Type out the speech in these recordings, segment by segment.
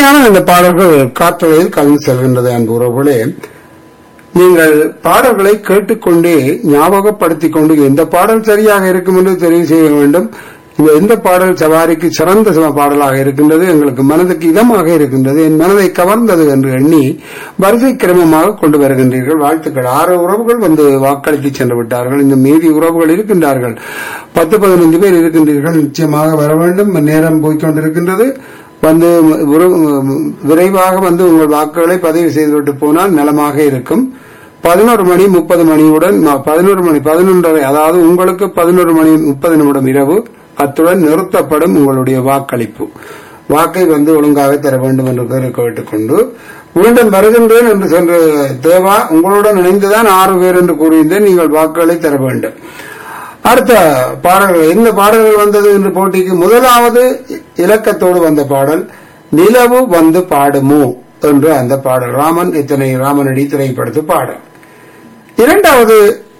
இப்படியான இந்த பாடல்கள் காற்றலையில் கலந்து செல்கின்றது அன்பு உறவுகளே நீங்கள் பாடல்களை கேட்டுக்கொண்டே ஞாபகப்படுத்திக் கொண்டு எந்த பாடல் சரியாக இருக்கும் என்று தெரிவு செய்ய வேண்டும் இந்த எந்த பாடல் சவாரிக்கு சிறந்த சம- பாடலாக இருக்கின்றது எங்களுக்கு மனதுக்கு இதமாக இருக்கின்றது என் மனதை கவர்ந்தது என்று எண்ணி வரிசை கிரமமாக கொண்டு வருகின்றீர்கள் வாழ்த்துக்கள் ஆறு உறவுகள் வந்து வாக்களித்து சென்று விட்டார்கள் இந்த மீதி உறவுகள் இருக்கின்றார்கள் பத்து பதினைந்து பேர் இருக்கின்றீர்கள் நிச்சயமாக வர வேண்டும் நேரம் போய்க்கொண்டிருக்கின்றது வந்து விரு- விரைவாக வந்து உங்கள் வாக்குகளை பதிவு செய்துவிட்டு போனால் நலமாக இருக்கும் பதினோரு மணி முப்பது மணியுடன் பதினோரு மணி பதினொன்றரை அதாவது உங்களுக்கு பதினோரு மணி முப்பது நிமிடம் இரவு அத்துடன் நிறுத்தப்படும் உங்களுடைய வாக்களிப்பு வாக்கை வந்து ஒழுங்காக தர வேண்டும் என்று கேட்டு- கேட்டுக்கொண்டு மீண்டும் வருகின்றேன் என்று சென்று தேவா உங்களுடன் இணைந்துதான் ஆறு பேர் என்று கூறியிருந்தேன் நீங்கள் வாக்குகளை தர வேண்டும் அடுத்த பாடல்கள் எந்த பாடல்கள் வந்தது என்று போட்டிக்கு முதலாவது இலக்கத்தோடு வந்த பாடல் நிலவு வந்து பாடுமோ என்று அந்த பாடல் ராமன் இத்தனை ராமனடி திரைப்படத்து பாடல் இரண்டாவது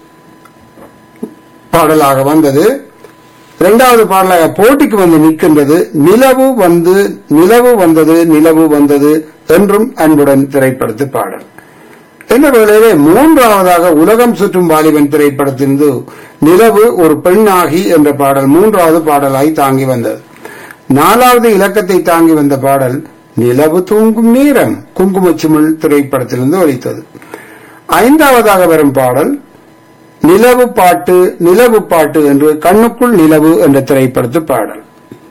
பாடலாக வந்தது இரண்டாவது பாடலாக போட்டிக்கு வந்து நிற்கின்றது நிலவு வந்து நிலவு வந்தது நிலவு வந்தது என்றும் அன்புடன் திரைப்படத்து பாடல் இந்த வேளையிலே மூன்றாவதாக உலகம் சுற்றும் வாலிபன் திரைப்படத்திலிருந்து நிலவு ஒரு பெண்ணாகி என்ற பாடல் மூன்றாவது பாடலாய் தாங்கி வந்தது நாலாவது இலக்கத்தை தாங்கி வந்த பாடல் நிலவு தூங்கும் நேரம் குங்குமச்சிமிழ் திரைப்படத்திலிருந்து ஒலித்தது ஐந்தாவதாக வரும் பாடல் நிலவு பாட்டு நிலவு பாட்டு என்று கண்ணுக்குள் நிலவு என்ற திரைப்படத்து பாடல்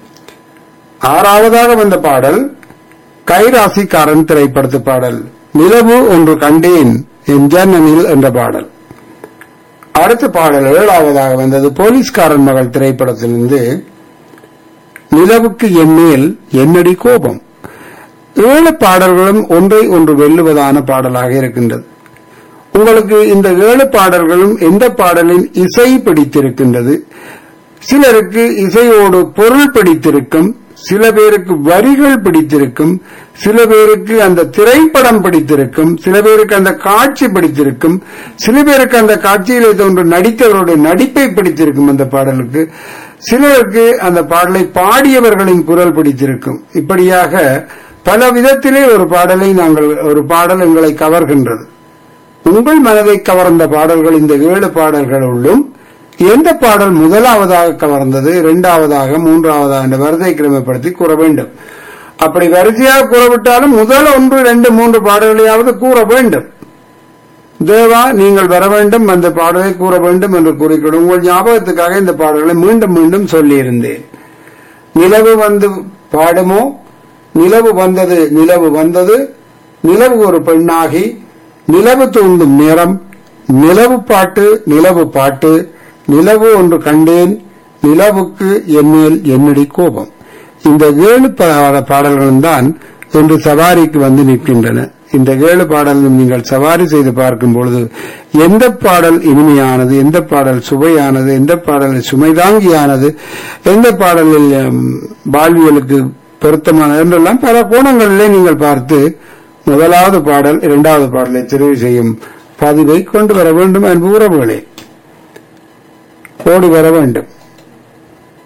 ஆறாவதாக வந்த பாடல் கைராசிக்காரன் திரைப்படத்து பாடல் நிலவு ஒன்று கண்டேன் என் ஜன்னனில் என்ற பாடல் அடுத்த பாடல் ஏழாவதாக வந்தது போலீஸ்காரன் மகள் திரைப்படத்திலிருந்து நிலவுக்கு என் மேல் என்னடி கோபம் ஏழு பாடல்களும் ஒன்றை ஒன்று வெல்லுவதான பாடலாக இருக்கின்றது உங்களுக்கு இந்த ஏழு பாடல்களும் எந்த பாடலின் இசை பிடித்திருக்கின்றது சிலருக்கு இசையோடு பொருள் பிடித்திருக்கும் சில பேருக்கு வரிகள் பிடித்திருக்கும் சில பேருக்கு அந்த திரைப்படம் பிடித்திருக்கும் சில பேருக்கு அந்த காட்சி பிடித்திருக்கும் சில பேருக்கு அந்த காட்சியிலே தோன்று நடித்தவருடைய நடிப்பை பிடித்திருக்கும் அந்த பாடலுக்கு சிலருக்கு அந்த பாடலை பாடியவர்களின் குரல் பிடித்திருக்கும் இப்படியாக பல விதத்திலே ஒரு பாடலை நாங்கள் ஒரு பாடல் எங்களை கவர்கின்றது உங்கள் மனதை கவர்ந்த பாடல்கள் இந்த ஏழு பாடல்களுள்ளும் எந்த பாடல் முதலாவதாக கவர்ந்தது இரண்டாவதாக மூன்றாவதாக என்ற வரிசை கிரமப்படுத்தி கூற வேண்டும் அப்படி வரிசையாக கூறவிட்டாலும் முதல் ஒன்று ரெண்டு மூன்று பாடல்களையாவது கூற வேண்டும் தேவா நீங்கள் வர வேண்டும் அந்த பாடலை கூற வேண்டும் என்று கூறிக்கொண்டு உங்கள் ஞாபகத்துக்காக இந்த பாடல்களை மீண்டும் மீண்டும் சொல்லியிருந்தேன் நிலவு வந்து பாடுமோ நிலவு வந்தது நிலவு வந்தது நிலவு ஒரு பெண்ணாகி நிலவு தூண்டும் நேரம் நிலவு பாட்டு நிலவு பாட்டு நிலவு ஒன்று கண்டேன் நிலவுக்கு என்மேல் என்னடி கோபம் இந்த ஏழு பா- பாடல்களும் தான் இன்று சவாரிக்கு வந்து நிற்கின்றன இந்த ஏழு பாடலும் நீங்கள் சவாரி செய்து பார்க்கும் பொழுது எந்த பாடல் இனிமையானது எந்த பாடல் சுவையானது எந்த பாடல் சுமைதாங்கியானது எந்த பாடலில் ம், வாழ்வியலுக்கு பொருத்தமானது என்றெல்லாம் பல கோணங்களிலே நீங்கள் பார்த்து முதலாவது பாடல் இரண்டாவது பாடலை தெரிவு செய்யும் பதிவை கொண்டு வர வேண்டும் என்பது உறவுகளே ஓடி வர வேண்டும்